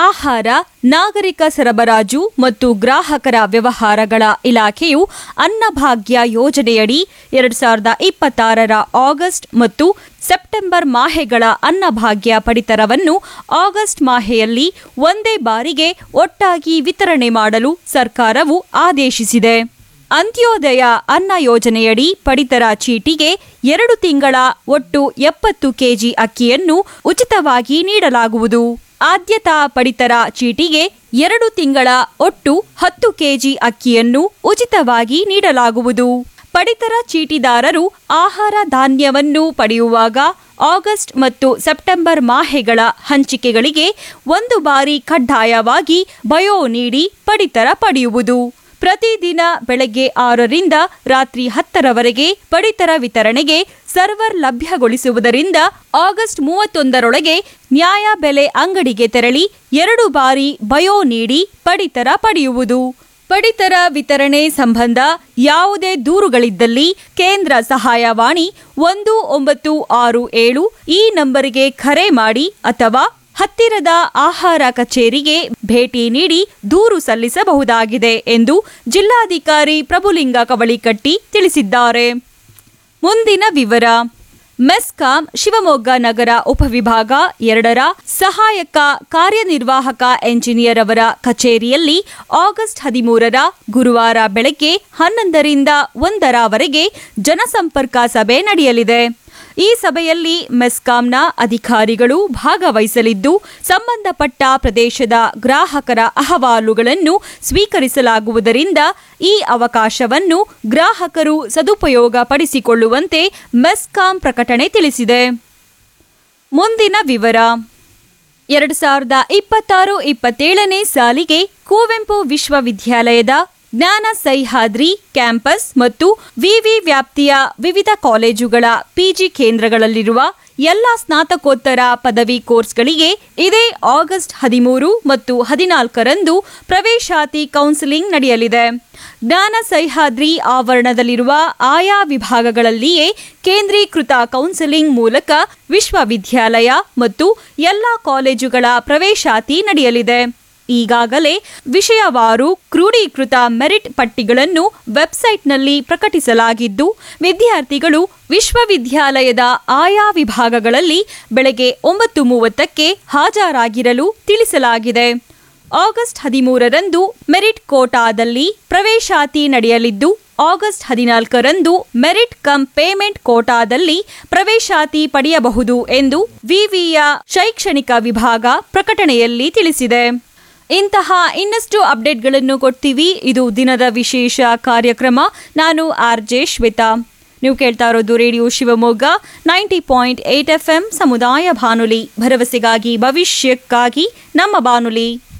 ಆಹಾರ ನಾಗರಿಕ ಸರಬರಾಜು ಮತ್ತು ಗ್ರಾಹಕರ ವ್ಯವಹಾರಗಳ ಇಲಾಖೆಯು ಅನ್ನಭಾಗ್ಯ ಯೋಜನೆಯಡಿ ಎರಡು ಸಾವಿರದ ಇಪ್ಪತ್ತಾರರ ಆಗಸ್ಟ್ ಮತ್ತು ಸೆಪ್ಟೆಂಬರ್ ಮಾಹೆಗಳ ಅನ್ನಭಾಗ್ಯ ಪಡಿತರವನ್ನು ಆಗಸ್ಟ್ ಮಾಹೆಯಲ್ಲಿ ಒಂದೇ ಬಾರಿಗೆ ಒಟ್ಟಾಗಿ ವಿತರಣೆ ಮಾಡಲು ಸರ್ಕಾರವು ಆದೇಶಿಸಿದೆ ಅಂತ್ಯೋದಯ ಅನ್ನ ಯೋಜನೆಯಡಿ ಪಡಿತರ ಚೀಟಿಗೆ ಎರಡು ತಿಂಗಳ ಒಟ್ಟು ಎಪ್ಪತ್ತು ಕೆಜಿ ಅಕ್ಕಿಯನ್ನು ಉಚಿತವಾಗಿ ನೀಡಲಾಗುವುದು ಆದ್ಯತಾ ಪಡಿತರ ಚೀಟಿಗೆ ಎರಡು ತಿಂಗಳ ಒಟ್ಟು ಹತ್ತು ಕೆಜಿ ಅಕ್ಕಿಯನ್ನು ಉಚಿತವಾಗಿ ನೀಡಲಾಗುವುದು ಪಡಿತರ ಚೀಟಿದಾರರು ಆಹಾರ ಧಾನ್ಯವನ್ನು ಪಡೆಯುವಾಗ ಆಗಸ್ಟ್ ಮತ್ತು ಸೆಪ್ಟೆಂಬರ್ ಮಾಹೆಗಳ ಹಂಚಿಕೆಗಳಿಗೆ ಒಂದು ಬಾರಿ ಕಡ್ಡಾಯವಾಗಿ ಬಯೋ ನೀಡಿ ಪಡಿತರ ಪಡೆಯುವುದು ಪ್ರತಿದಿನ ಬೆಳಗ್ಗೆ ಆರರಿಂದ ರಾತ್ರಿ ಹತ್ತರವರೆಗೆ ಪಡಿತರ ವಿತರಣೆಗೆ ಸರ್ವರ್ ಲಭ್ಯಗೊಳಿಸುವುದರಿಂದ ಆಗಸ್ಟ್ ಮೂವತ್ತೊಂದರೊಳಗೆ ನ್ಯಾಯ ಬೆಲೆ ಅಂಗಡಿಗೆ ತೆರಳಿ ಎರಡು ಬಾರಿ ಬಯೋ ನೀಡಿ ಪಡಿತರ ಪಡೆಯುವುದು ಪಡಿತರ ವಿತರಣೆ ಸಂಬಂಧ ಯಾವುದೇ ದೂರುಗಳಿದ್ದಲ್ಲಿ ಕೇಂದ್ರ ಸಹಾಯವಾಣಿ ಒಂದು ಒಂಬತ್ತು ಆರು ಏಳು ಈ ನಂಬರಿಗೆ ಕರೆ ಮಾಡಿ ಅಥವಾ ಹತ್ತಿರದ ಆಹಾರ ಕಚೇರಿಗೆ ಭೇಟಿ ನೀಡಿ ದೂರು ಸಲ್ಲಿಸಬಹುದಾಗಿದೆ ಎಂದು ಜಿಲ್ಲಾಧಿಕಾರಿ ಪ್ರಭುಲಿಂಗ ಕವಳಿಕಟ್ಟಿ ತಿಳಿಸಿದ್ದಾರೆ ಮುಂದಿನ ವಿವರ ಮೆಸ್ಕಾಂ ಶಿವಮೊಗ್ಗ ನಗರ ಉಪವಿಭಾಗ ಎರಡರ ಸಹಾಯಕ ಕಾರ್ಯನಿರ್ವಾಹಕ ಎಂಜಿನಿಯರ್ ಅವರ ಕಚೇರಿಯಲ್ಲಿ ಆಗಸ್ಟ್ ಹದಿಮೂರರ ಗುರುವಾರ ಬೆಳಗ್ಗೆ ಹನ್ನೊಂದರಿಂದ ಒಂದರವರೆಗೆ ಜನಸಂಪರ್ಕ ಸಭೆ ನಡೆಯಲಿದೆ ಈ ಸಭೆಯಲ್ಲಿ ಮೆಸ್ಕಾಂನ ಅಧಿಕಾರಿಗಳು ಭಾಗವಹಿಸಲಿದ್ದು ಸಂಬಂಧಪಟ್ಟ ಪ್ರದೇಶದ ಗ್ರಾಹಕರ ಅಹವಾಲುಗಳನ್ನು ಸ್ವೀಕರಿಸಲಾಗುವುದರಿಂದ ಈ ಅವಕಾಶವನ್ನು ಗ್ರಾಹಕರು ಸದುಪಯೋಗ ಪಡಿಸಿಕೊಳ್ಳುವಂತೆ ಮೆಸ್ಕಾಂ ಪ್ರಕಟಣೆ ತಿಳಿಸಿದೆ ಮುಂದಿನ ವಿವರ ಎರಡು ಸಾವಿರದ ಇಪ್ಪತ್ತಾರು ಇಪ್ಪತ್ತೇಳನೇ ಸಾಲಿಗೆ ಕುವೆಂಪು ವಿಶ್ವವಿದ್ಯಾಲಯದ ಜ್ಞಾನ ಸಹ್ಯಾದ್ರಿ ಕ್ಯಾಂಪಸ್ ಮತ್ತು ವಿವಿ ವ್ಯಾಪ್ತಿಯ ವಿವಿಧ ಕಾಲೇಜುಗಳ ಪಿಜಿ ಕೇಂದ್ರಗಳಲ್ಲಿರುವ ಎಲ್ಲ ಸ್ನಾತಕೋತ್ತರ ಪದವಿ ಕೋರ್ಸ್ಗಳಿಗೆ ಇದೇ ಆಗಸ್ಟ್ ಹದಿಮೂರು ಮತ್ತು ಹದಿನಾಲ್ಕರಂದು ಪ್ರವೇಶಾತಿ ಕೌನ್ಸಿಲಿಂಗ್ ನಡೆಯಲಿದೆ ಜ್ಞಾನ ಸಹ್ಯಾದ್ರಿ ಆವರಣದಲ್ಲಿರುವ ಆಯಾ ವಿಭಾಗಗಳಲ್ಲಿಯೇ ಕೇಂದ್ರೀಕೃತ ಕೌನ್ಸಿಲಿಂಗ್ ಮೂಲಕ ವಿಶ್ವವಿದ್ಯಾಲಯ ಮತ್ತು ಎಲ್ಲ ಕಾಲೇಜುಗಳ ಪ್ರವೇಶಾತಿ ನಡೆಯಲಿದೆ ಈಗಾಗಲೇ ವಿಷಯವಾರು ಕ್ರೋಢೀಕೃತ ಮೆರಿಟ್ ಪಟ್ಟಿಗಳನ್ನು ವೆಬ್ಸೈಟ್ನಲ್ಲಿ ಪ್ರಕಟಿಸಲಾಗಿದ್ದು ವಿದ್ಯಾರ್ಥಿಗಳು ವಿಶ್ವವಿದ್ಯಾಲಯದ ಆಯಾ ವಿಭಾಗಗಳಲ್ಲಿ ಬೆಳಗ್ಗೆ ಒಂಬತ್ತು ಮೂವತ್ತಕ್ಕೆ ಹಾಜರಾಗಿರಲು ತಿಳಿಸಲಾಗಿದೆ ಆಗಸ್ಟ್ ಹದಿಮೂರರಂದು ಮೆರಿಟ್ ಕೋಟಾದಲ್ಲಿ ಪ್ರವೇಶಾತಿ ನಡೆಯಲಿದ್ದು ಆಗಸ್ಟ್ ಹದಿನಾಲ್ಕರಂದು ಮೆರಿಟ್ ಕಮ್ ಪೇಮೆಂಟ್ ಕೋಟಾದಲ್ಲಿ ಪ್ರವೇಶಾತಿ ಪಡೆಯಬಹುದು ಎಂದು ವಿವಿಯ ಶೈಕ್ಷಣಿಕ ವಿಭಾಗ ಪ್ರಕಟಣೆಯಲ್ಲಿ ತಿಳಿಸಿದೆ ಇಂತಹ ಇನ್ನಷ್ಟು ಅಪ್ಡೇಟ್ಗಳನ್ನು ಕೊಡ್ತೀವಿ ಇದು ದಿನದ ವಿಶೇಷ ಕಾರ್ಯಕ್ರಮ ನಾನು ಆರ್ ಜೆ ಶ್ವೇತಾ ನೀವು ಕೇಳ್ತಾ ಇರೋದು radio Shivamogga ninety point eight F M ಸಮುದಾಯ ಬಾನುಲಿ ಭರವಸೆಗಾಗಿ ಭವಿಷ್ಯಕ್ಕಾಗಿ ನಮ್ಮ ಬಾನುಲಿ